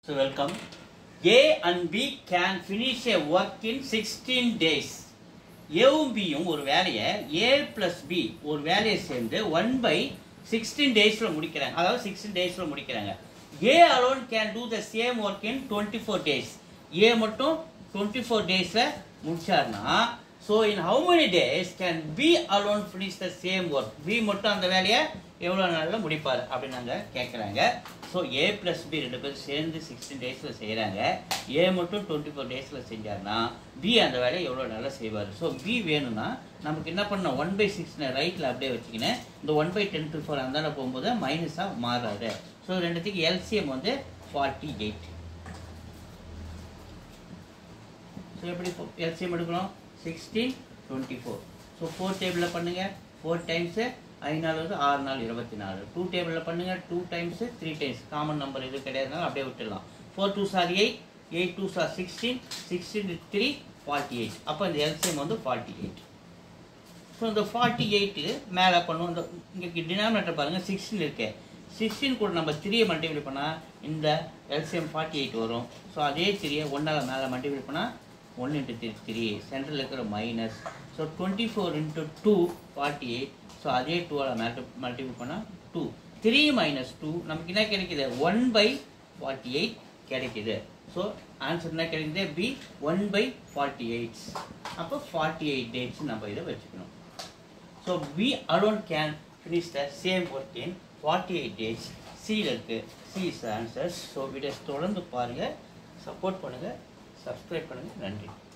So welcome. A and B can finish a work in 16 days. ஏவும் பியும் ஒரு வேலையை ஏ பிளஸ் பி ஒரு வேலையை சேர்ந்து ஒன் பை சிக்ஸ்டீன் டேஸில் முடிக்கிறாங்க அதாவது சிக்ஸ்டீன் டேஸில் முடிக்கிறாங்க A alone can do the same work in twenty four days A மட்டும் டுவெண்ட்டி ஃபோர் டேஸில் முடிச்சார்னா so in how many days can B alone finish the same work B மட்டும் அந்த வேலையை எவ்வளோ நாளில் முடிப்பார் அப்படின்னு நாங்கள் கேட்குறாங்க ஸோ ஏ ப்ளஸ் பி ரெண்டு பேரும் சேர்ந்து சிக்ஸ்டீன் டேஸில் செய்கிறாங்க ஏ மட்டும் டுவெண்ட்டி ஃபோர் டேஸில் செஞ்சார்னா பி அந்த வேலையை எவ்வளோ நாளில் செய்வார் ஸோ பி வேணும்னா நமக்கு என்ன பண்ணணும் ஒன் பை சிக்ஸ்னு ரைட்டில் அப்படியே வச்சுக்கினேன் இந்த one by ten two four அந்தாண்ட போகும்போது மைனஸாக மாறாது ஸோ ரெண்டுத்துக்கு எல்சிஎம் வந்து ஃபார்ட்டி எயிட் ஸோ எப்படி எல்சிஎம் எடுக்கணும் sixteen twenty four so four டேபிளில் பண்ணுங்கள் ஃபோர் டைம்ஸு ஐந்து நாள் வந்து ஆறு நாள் இருபத்தி நாலு டூ டேபிளில் பண்ணுங்கள் two times three times common number எதுவும் கிடையாதுனால அப்படியே விட்டுடலாம் four two sir eight eight two sir sixteen sixteen three forty eight அப்போ இந்த எல்சிஎம் வந்து ஃபார்ட்டி எயிட் ஸோ இந்த ஃபார்ட்டி எயிட்டு மேலே பண்ணுவோம் இந்த இங்கே டினாமினேட்டர் பாருங்கள் சிக்ஸ்டீன் இருக்கு சிக்ஸ்டீன் கூட நம்ம த்ரீயை மல்டிப்ளை பண்ணால் இந்த எல்சிஎம் ஃபார்ட்டி எயிட் வரும் ஸோ அதே த்ரீயை ஒன்றால் மேலே மல்டிப்ளை பண்ணால் ஒன் இன்ட்டு த்ரீ த்ரீ சென்டரில் இருக்கிற minus so twenty four into two forty eight so அதே டூவால் மல்டி மல்டிபிள் பண்ணால் டூ த்ரீ மைனஸ் டூ நமக்கு என்ன கிடைக்குது ஒன் பை ஃபார்ட்டி எயிட் கிடைக்குது ஸோ ஆன்சர் என்ன கிடைக்குது B one by forty eights அப்போ ஃபார்ட்டி எயிட் டேட்ஸ் நம்ம இதை வச்சுக்கணும் so B alone can finish the same work in forty eight days சியில் இருக்குது C is answers so videos தொடர்ந்து பாருங்கள் சப்போர்ட் பண்ணுங்கள் சப்ஸ்கிரைப் பண்ணுங்கள் நன்றி